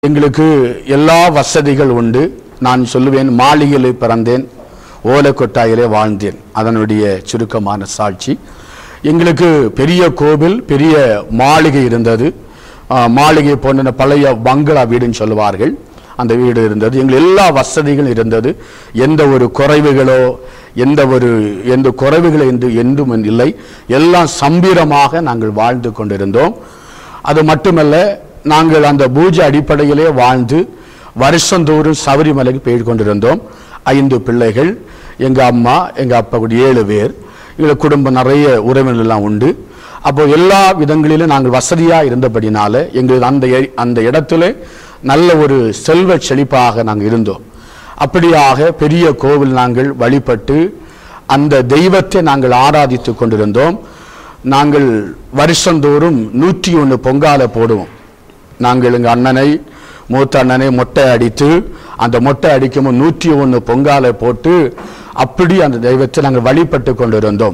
எங்களுக்கு எல்லா வசதிகள் உண்டு நான் சொல்லுவேன் மாளிகையில் பிறந்தேன் ஓலைக்கொட்டாயிலே வாழ்ந்தேன் அதனுடைய சுருக்கமான சாட்சி எங்களுக்கு பெரிய கோவில் பெரிய மாளிகை இருந்தது ஆ, மாளிகை போன்ற பழைய பங்களா வீடுன்னு சொல்லுவார்கள் அந்த வீடு இருந்தது எங்கள் எல்லா வசதிகளும் இருந்தது எந்த ஒரு குறைவுகளோ எந்த ஒரு எந்த குறைவுகள் என்று என்றும் இல்லை எல்லாம் சம்பீரமாக நாங்கள் வாழ்ந்து கொண்டிருந்தோம் அது மட்டுமல்ல நாங்கள் அந்த பூஜை அடிப்படையிலே வாழ்ந்து வருஷந்தோறும் சபரிமலைக்கு போய் கொண்டிருந்தோம் ஐந்து பிள்ளைகள் எங்க அம்மா எங்க அப்பா கூட ஏழு பேர் எங்க குடும்பம் நிறைய உறவினர்கள் எல்லாம் உண்டு அப்போ எல்லா விதங்களிலும் நாங்கள் வசதியா இருந்தபடினால எங்களுக்கு அந்த எ- அந்த இடத்துல நல்ல ஒரு செல்வ செழிப்பாக நாங்கள் இருந்தோம் அப்படியாக பெரிய கோவில் நாங்கள் வழிபட்டு அந்த தெய்வத்தை நாங்கள் ஆராதித்து கொண்டிருந்தோம் நாங்கள் வருஷந்தோறும் நூற்றி ஒன்று பொங்கால போடுவோம் நாங்கள் எங்கள் அண்ணனை மூத்த அண்ணனை மொட்டை அடித்து அந்த மொட்டை அடிக்கும்போது நூற்றி ஒன்று பொங்காலை போட்டு அப்படி அந்த தெய்வத்தை நாங்கள் வழிபட்டு கொண்டிருந்தோம்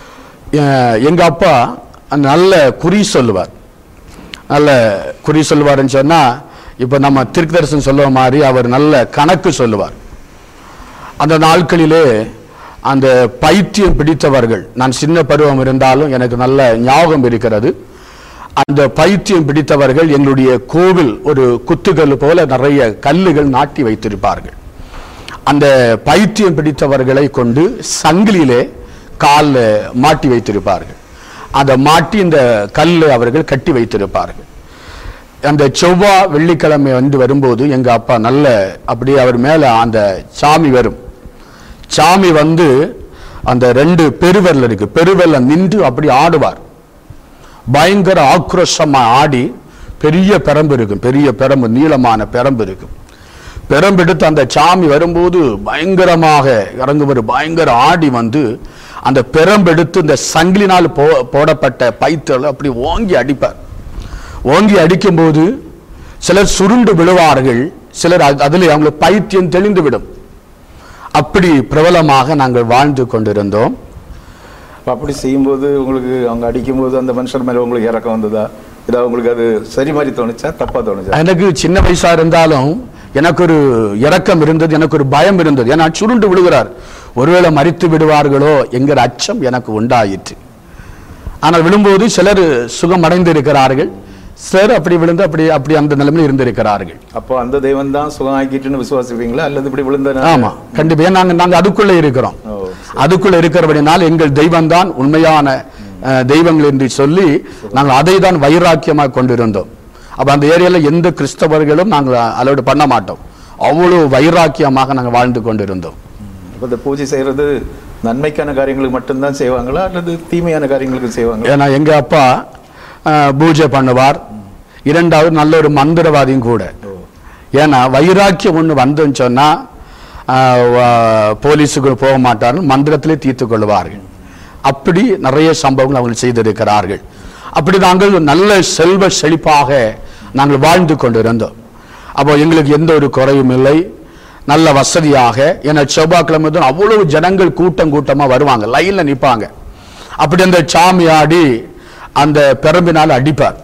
எ- எங்க அப்பா நல்ல குறி சொல்லுவார் நல்ல குறி சொல்லுவாருன்னு சொன்னா இப்போ நம்ம திருக்கதர்சன் சொல்லுவ மாதிரி அவர் நல்ல கணக்கு சொல்லுவார் அந்த நாட்களிலே அந்த பைத்தியம் பிடித்தவர்கள் நான் சின்ன பருவம் இருந்தாலும் எனக்கு நல்ல ஞாபகம் இருக்கிறது அந்த பைத்தியம் பிடித்தவர்கள் எங்களுடைய கோவில் ஒரு குத்துக்கல் போல நிறைய கல்லுகள் நாட்டி வைத்திருப்பார்கள் அந்த பைத்தியம் பிடித்தவர்களை கொண்டு சங்கிலியிலே காலில் மாட்டி வைத்திருப்பார்கள் அதை மாட்டி இந்த கல்லை அவர்கள் கட்டி வைத்திருப்பார்கள் அந்த செவ்வாய் வெள்ளிக்கிழமை வந்து வரும்போது எங்க அப்பா நல்ல அப்படியே அவர் மேல அந்த சாமி வரும் சாமி வந்து அந்த ரெண்டு பெருவெல்ல இருக்கு பெருவெல்ல நின்று அப்படி ஆடுவார் பயங்கர ஆக்ரோஷமா ஆடி பெரிய பெரம்பு இருக்கும் பெரிய பெரம்பு நீளமான பெரம்பு இருக்கும் பெரம்பெடுத்து அந்த சாமி வரும்போது பயங்கரமாக இறங்குவர் பயங்கர ஆடி வந்து அந்த பெரம்பெடுத்து இந்த சங்கிலினால் போ போடப்பட்ட பைத்தல் அப்படி ஓங்கி அடிப்பார் ஓங்கி அடிக்கும்போது சிலர் சுருண்டு விழுவார்கள் சிலர் அது- அதில் அவங்களுக்கு பைத்தியம் தெளிந்து விடும் அப்படி பிரபலமாக நாங்கள் வாழ்ந்து கொண்டிருந்தோம் அப்ப அப்படி செய்யும்போது உங்களுக்கு அவங்க அடிக்கும்போது அந்த மனுஷன் மேல உங்களுக்கு இறக்கம் வந்ததா இதாக உங்களுக்கு அது சரி மாதிரி தோணுச்சா தப்பா தோணுச்சா எனக்கு சின்ன வயசா இருந்தாலும் எனக்கு ஒரு இரக்கம் இருந்தது எனக்கு ஒரு பயம் இருந்தது ஏன்னா சுருண்டு விழுகிறார் ஒருவேளை மறித்து விடுவார்களோ என்கிற அச்சம் எனக்கு உண்டாயிற்று ஆனால் விழும்போது சிலர் சுகம் அடைந்து இருக்கிறார்கள் சிலர் அப்படி விழுந்து அப்படி அப்படி அந்த நிலைமையில் இருந்திருக்கிறார்கள் அப்போ அந்த தெய்வம் தான் சுகம் ஆக்கிட்டுன்னு விசுவாசிப்பீங்களா அல்லது இப்படி விழுந்த ஆமா கண்டிப்பா ஏன்னா நாங்க நாங்க அதுக்குள்ள இருக்கிறோம் ஓ அதுக்குள்ள இருக்கிறபடினால் எங்கள் தெய்வம் தான் உண்மையான அஹ், தெய்வங்கள் என்று சொல்லி நாங்கள் அதை தான் வைராக்கியமாக கொண்டிருந்தோம் அப்ப அந்த ஏரியால எந்த கிறிஸ்தவர்களும் நாங்கள் அலோடு பண்ண மாட்டோம் அவ்வளவு வைராக்கியமாக நாங்கள் வாழ்ந்து கொண்டிருந்தோம் அப்போ இந்த பூஜை செய்யறது நன்மைக்கான காரியங்களுக்கு மட்டும்தான் செய்வாங்களா அல்லது தீமையான காரியங்களுக்கு செய்வாங்களா ஏன்னா எங்க அப்பா அஹ், பூஜை பண்ணுவார் இரண்டாவது நல்ல ஒரு மந்திரவாதியும் கூட ஏன்னா வைராக்கியம் ஒன்று வந்துன்னு சொன்னா அஹ், வ- போலீஸுக்கு போக மாட்டார்கள் மந்திரத்திலே தீர்த்து கொள்வார்கள் அப்படி நிறைய சம்பவங்கள் அவங்க செய்திருக்கிறார்கள் அப்படி நாங்கள் நல்ல செல்வ செழிப்பாக நாங்கள் வாழ்ந்து கொண்டிருந்தோம் அப்போ எங்களுக்கு எந்த ஒரு குறையும் இல்லை நல்ல வசதியாக ஏன்னா செவ்வாய்க்கிழமை தான் அவ்வளவு ஜனங்கள் கூட்டம் கூட்டமா வருவாங்க லைன்ல நிப்பாங்க அப்படி அந்த சாமி ஆடி அந்த பெரம்பினால் அடிப்பார்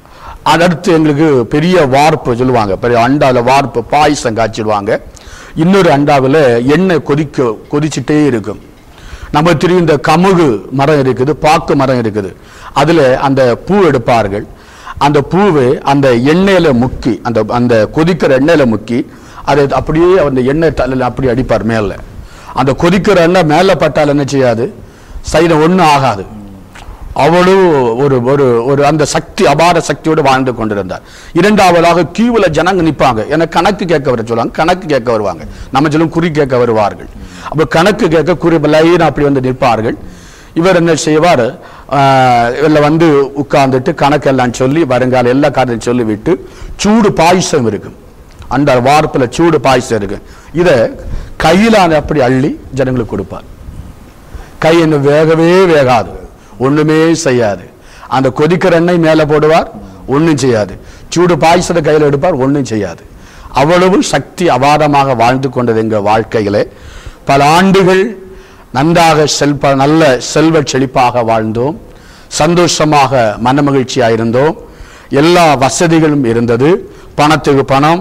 அடுத்து எங்களுக்கு பெரிய வார்ப்பு சொல்லுவாங்க பெரிய அண்டாவில் வார்ப்பு பாயசம் காய்ச்சிடுவாங்க இன்னொரு அண்டாவில் எண்ணெய் கொதிக்க கொதிச்சுட்டே இருக்கும் நம்ம தெரியும் இந்த கமுகு மரம் இருக்குது பாக்கு மரம் இருக்குது அதில் அந்த பூ எடுப்பார்கள் அந்த பூவை அந்த எண்ணெயில முக்கி அந்த அந்த கொதிக்கிற எண்ணெயில முக்கி அதை அப்படியே அந்த எண்ணெய் தலையில் அப்படி அடிப்பார் மேலே அந்த கொதிக்கிற எண்ணெய் மேலே பட்டால் என்ன செய்யாது சைடம் ஒன்றும் ஆகாது அவ்வளவு ஒரு ஒரு ஒரு அந்த சக்தி அபார சக்தியோடு வாழ்ந்து கொண்டிருந்தார் இரண்டாவதாக கியூவில் ஜனங்க நிற்பாங்க ஏன்னா கணக்கு கேட்க வர சொல்லுவாங்க கணக்கு கேட்க வருவாங்க நம்ம சொல்லும் குறி கேட்க வருவார்கள் அப்ப கணக்கு கேட்க குறி லைன் அப்படி வந்து நிற்பார்கள் இவர் என்ன செய்வார் இதில் வந்து உட்கார்ந்துட்டு கணக்கெல்லாம் சொல்லி வருங்கால எல்லா காரியத்தையும் சொல்லிவிட்டு சூடு பாயசம் இருக்கும் அந்த வார்ப்பில் சூடு பாயசம் இருக்கு இதை கையிலான அப்படி அள்ளி ஜனங்களுக்கு கொடுப்பார் கை இன்னும் வேகவே வேகாது ஒண்ணுமே செய்யாது அந்த கொதிக்கிற எண்ணெய் மேல போடுவார் ஒண்ணும் செய்யாது சூடு பாயசத்தை கையில் எடுப்பார் ஒண்ணும் செய்யாது அவ்வளவு சக்தி அபாரமாக வாழ்ந்து கொண்டது எங்க வாழ்க்கையிலே பல ஆண்டுகள் நன்றாக செல்ப நல்ல செல்வ செழிப்பாக வாழ்ந்தோம் சந்தோஷமாக மனமகிழ்ச்சியாக இருந்தோம் எல்லா வசதிகளும் இருந்தது பணத்துக்கு பணம்